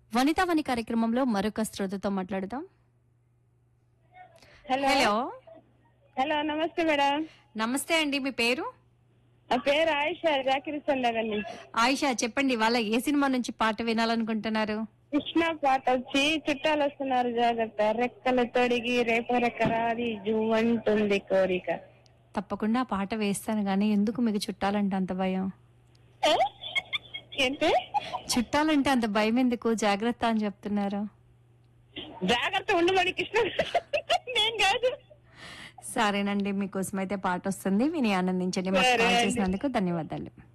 వనితా వని కార్యక్రమంలో మరొక శ్రోతతో మాట్లాడదాం హలో హలో హలో నమస్తే మేడం నమస్తే అండి మీ పేరు నా పేరు ఆయిషా జాకిరి సందగర్ నుంచి ఆయిషా చెప్పండి వాళ్ళ ఏ సినిమా నుంచి పాట వినాలనుకుంటున్నారు కృష్ణ పాట వచ్చి చుట్టాలు వస్తున్నారు జాగ్రత్త రెక్కలు తొడిగి రేపు రెక్కరాది జువంటుంది కోరిక తప్పకుండా ఆ పాట వేస్తాను కానీ ఎందుకు మీకు చుట్టాలంటే అంత భయం ఏ? ఏంటి చుట్టాలంటే అంత భయం ఎందుకు జాగ్రత్త అని చెప్తున్నారు జాగ్రత్త ఉండమని కృష్ణ నేను కాదు సరేనండి మీకోసం అయితే పాట వస్తుంది విని ఆనందించండి మాకు సరే కాల్ అండి. చేసినందుకు ధన్యవాదాలు